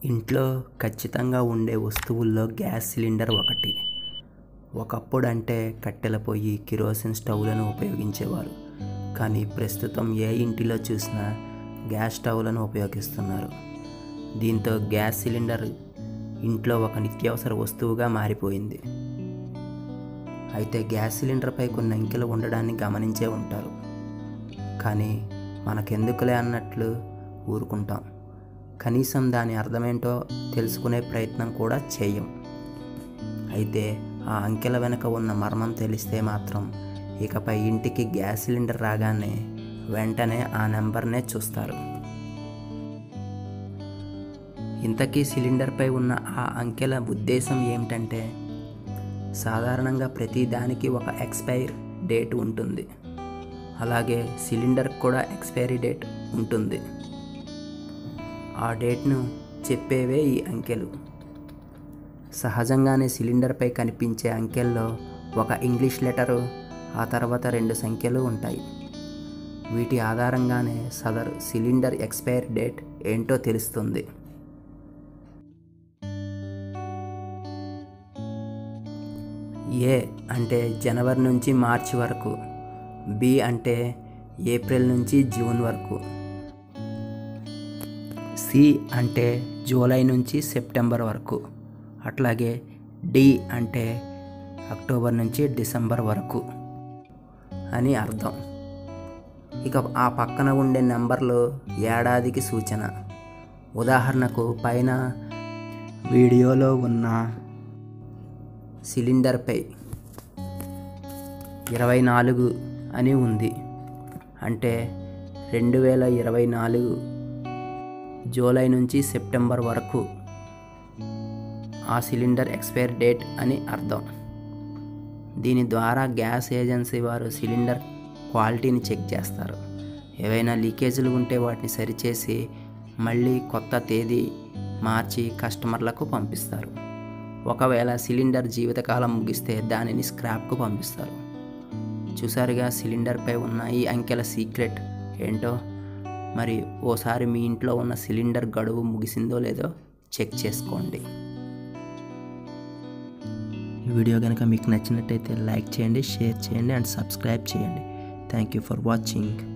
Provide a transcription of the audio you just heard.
ఇంట్లో ఖచ్చితంగా ఉండే వస్తువుల్లో గ్యాస్ సిలిండర్ ఒకటి ఒకప్పుడు అంటే కట్టెల పొయ్యి కిరోసిన్ స్టవ్లను ఉపయోగించేవారు కానీ ప్రస్తుతం ఏ ఇంటిలో చూసినా గ్యాస్ స్టవ్లను ఉపయోగిస్తున్నారు దీంతో గ్యాస్ సిలిండర్ ఇంట్లో ఒక నిత్యావసర వస్తువుగా మారిపోయింది అయితే గ్యాస్ సిలిండర్పై కొన్ని అంకెలు ఉండడాన్ని గమనించే ఉంటారు కానీ మనకెందుకులే అన్నట్లు ఊరుకుంటాం కనీసం దాని అర్థమేంటో తెలుసుకునే ప్రయత్నం కూడా చేయం అయితే ఆ అంకెల వెనుక ఉన్న మర్మం తెలిస్తే మాత్రం ఇకపై ఇంటికి గ్యాస్ సిలిండర్ రాగానే వెంటనే ఆ నెంబర్నే చూస్తారు ఇంతకీ సిలిండర్పై ఉన్న ఆ అంకెల ఉద్దేశం ఏమిటంటే సాధారణంగా ప్రతి దానికి ఒక ఎక్స్పైర్ డేట్ ఉంటుంది అలాగే సిలిండర్ కూడా ఎక్స్పైరీ డేట్ ఉంటుంది ఆ డేట్ను చెప్పేవే ఈ అంకెలు సహజంగానే సిలిండర్పై కనిపించే అంకెల్లో ఒక ఇంగ్లీష్ లెటరు ఆ తర్వాత రెండు సంఖ్యలు ఉంటాయి వీటి ఆధారంగానే సదరు సిలిండర్ ఎక్స్పైర్ డేట్ ఏంటో తెలుస్తుంది ఏ అంటే జనవరి నుంచి మార్చి వరకు బి అంటే ఏప్రిల్ నుంచి జూన్ వరకు సి అంటే జూలై నుంచి సెప్టెంబర్ వరకు అట్లాగే డి అంటే అక్టోబర్ నుంచి డిసెంబర్ వరకు అని అర్థం ఇక ఆ పక్కన ఉండే నెంబర్లు ఏడాదికి సూచన ఉదాహరణకు పైన వీడియోలో ఉన్న సిలిండర్పై ఇరవై నాలుగు అని ఉంది అంటే రెండు వేల ఇరవై నాలుగు జూలై నుంచి సెప్టెంబర్ వరకు ఆ సిలిండర్ ఎక్స్పైర్ డేట్ అని అర్థం దీని ద్వారా గ్యాస్ ఏజెన్సీ వారు సిలిండర్ క్వాలిటీని చెక్ చేస్తారు ఏవైనా లీకేజీలు ఉంటే వాటిని సరిచేసి మళ్ళీ కొత్త తేదీ మార్చి కస్టమర్లకు పంపిస్తారు ఒకవేళ సిలిండర్ జీవితకాలం ముగిస్తే దానిని స్క్రాప్కు పంపిస్తారు చూసారుగా సిలిండర్పై ఉన్న ఈ అంకెల సీక్రెట్ ఏంటో మరి ఓసారి మీ ఇంట్లో ఉన్న సిలిండర్ గడువు ముగిసిందో లేదో చెక్ చేసుకోండి ఈ వీడియో కనుక మీకు నచ్చినట్టయితే లైక్ చేయండి షేర్ చేయండి అండ్ సబ్స్క్రైబ్ చేయండి థ్యాంక్ యూ ఫర్ వాచింగ్